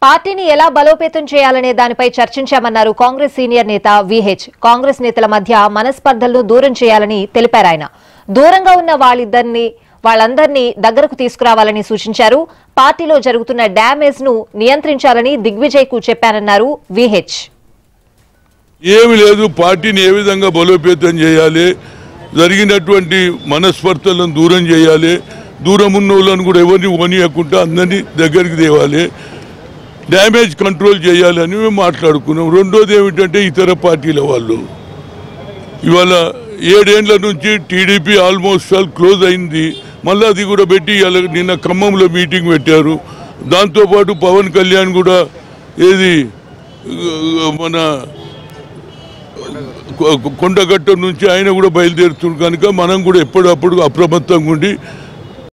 పార్టీని ఎలా బలోపేతం చేయాలనే దానిపై చర్చించామన్నారు కాంగ్రెస్ సీనియర్ నేత విహెచ్ కాంగ్రెస్ నేతల మధ్య మనస్పర్ధలను దూరం చేయాలని తెలిపారు ఆయన దూరంగా ఉన్న వాళ్ళిద్దరిని వాళ్ళందరినీ దగ్గరకు తీసుకురావాలని సూచించారు పార్టీలో జరుగుతున్న డ్యామేజ్ ను నియంత్రించాలని దిగ్విజయ్ కు చెప్పానన్నారు విహెచ్ ఏమి లేదు పార్టీని ఏ విధంగా బలోపేతం చేయాలి జరిగినటువంటి మనస్పర్ధలను దూరం చేయాలి దూరం ఉన్న వాళ్ళని కూడా ఎవరిని ఓనియకుండా అందరినీ దగ్గరికి తేవాలి డ్యామేజ్ కంట్రోల్ చేయాలని మేము మాట్లాడుకున్నాం రెండోది ఏమిటంటే ఇతర పార్టీల వాళ్ళు ఇవాళ ఏడేండ్ల నుంచి టీడీపీ ఆల్మోస్ట్ ఆల్ క్లోజ్ అయింది మళ్ళీ అది కూడా పెట్టి ఇవాళ నిన్న ఖమ్మంలో మీటింగ్ పెట్టారు దాంతోపాటు పవన్ కళ్యాణ్ కూడా ఏది ఆ, మన కొ- కొండగట్ట నుంచి ఆయన కూడా బయలుదేరుతుంది కనుక మనం కూడా ఎప్పుడప్పుడు అప్రమత్తంగా ఉండి